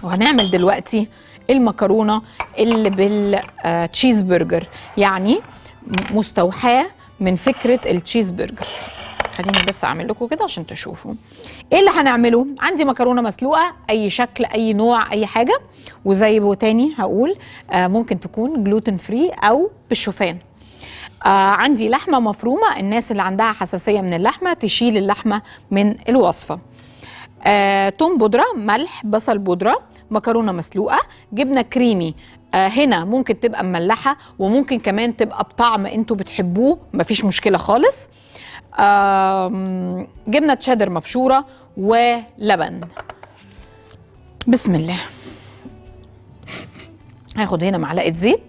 وهنعمل دلوقتي المكرونه اللي بالتشيز برجر يعني م- مستوحاه من فكره التشيز برجر خليني بس اعمل لكم كده عشان تشوفوا ايه اللي هنعمله عندي مكرونه مسلوقه اي شكل اي نوع اي حاجه وزي ما تاني هقول آه ممكن تكون جلوتين فري او بالشوفان آه عندي لحمه مفرومه الناس اللي عندها حساسيه من اللحمه تشيل اللحمه من الوصفه آه، توم بودرة ملح بصل بودرة مكرونة مسلوقة جبنة كريمي آه، هنا ممكن تبقى مملحة وممكن كمان تبقى بطعم انتوا بتحبوه مفيش مشكلة خالص آم، جبنة تشيدر مبشورة ولبن بسم الله هاخد هنا معلقة زيت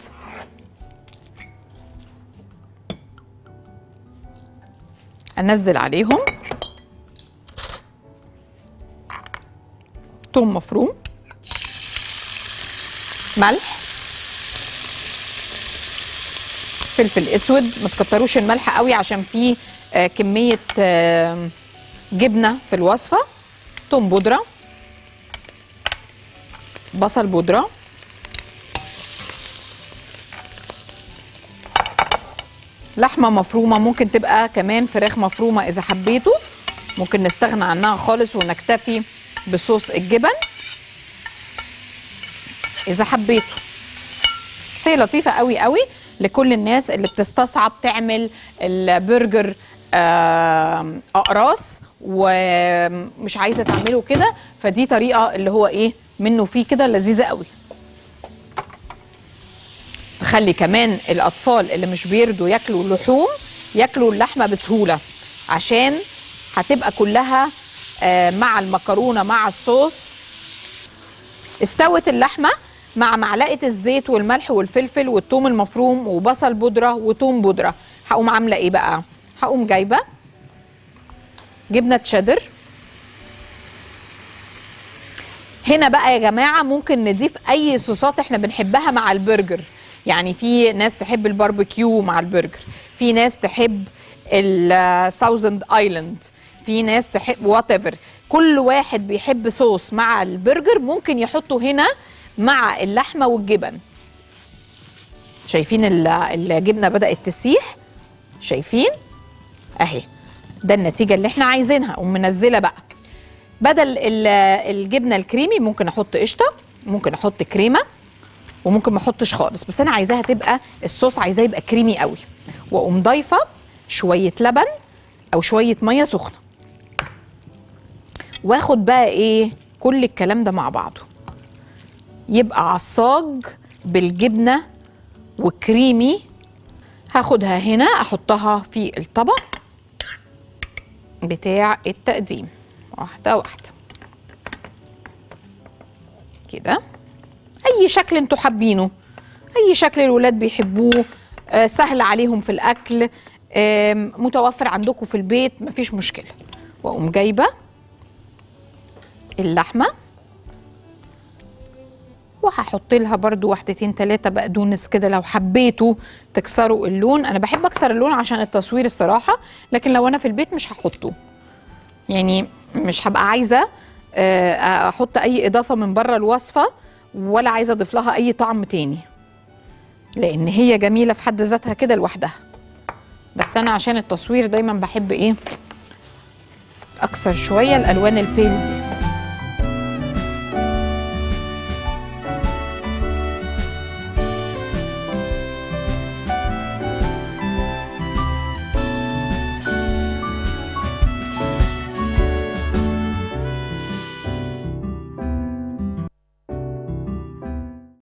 انزل عليهم توم مفروم ملح فلفل اسود ما تكتروش الملح قوي عشان فيه آه، كميه آه، جبنه في الوصفه توم بودره بصل بودره لحمه مفرومه ممكن تبقى كمان فراخ مفرومه اذا حبيتوا ممكن نستغنى عنها خالص ونكتفي بصوص الجبن اذا حبيتوا بس هي لطيفه قوي قوي لكل الناس اللي بتستصعب تعمل البرجر آم، اقراص ومش عايزه تعمله كده فدي طريقه اللي هو ايه منه فيه كده لذيذه قوي تخلي كمان الاطفال اللي مش بيرضوا ياكلوا اللحوم ياكلوا اللحمه بسهوله عشان هتبقى كلها آه، مع المكرونه مع الصوص استوت اللحمه مع معلقه الزيت والملح والفلفل والثوم المفروم وبصل بودره وثوم بودره هقوم عامله ايه بقى هقوم جايبه جبنه تشيدر هنا بقى يا جماعه ممكن نضيف اي صوصات احنا بنحبها مع البرجر يعني في ناس تحب الباربيكيو مع البرجر في ناس تحب الساوزند ايلاند في ناس تحب وات ايفر كل واحد بيحب صوص مع البرجر ممكن يحطه هنا مع اللحمه والجبن شايفين ال- الجبنه بدات تسيح شايفين اهي ده النتيجه اللي احنا عايزينها ومنزله بقى بدل ال- الجبنه الكريمي ممكن احط قشطه ممكن احط كريمه وممكن ما احطش خالص بس انا عايزاها تبقى الصوص عايزاه يبقى كريمي قوي واقوم ضايفه شويه لبن او شويه ميه سخنه واخد بقى ايه كل الكلام ده مع بعضه يبقى عصاج بالجبنه وكريمي هاخدها هنا احطها في الطبق بتاع التقديم واحده واحده كده اي شكل انتوا حابينه اي شكل الولاد بيحبوه آه سهل عليهم في الاكل آم، متوفر عندكم في البيت مفيش مشكله واقوم جايبه اللحمه وهحط لها برضو واحدتين تلاتة بقدونس كده لو حبيتوا تكسروا اللون انا بحب اكسر اللون عشان التصوير الصراحه لكن لو انا في البيت مش هحطه يعني مش هبقى عايزه آه، احط اي اضافه من بره الوصفه ولا عايزه اضيف لها اي طعم تاني لان هي جميله في حد ذاتها كده لوحدها بس انا عشان التصوير دايما بحب ايه اكسر شويه الالوان البيل دي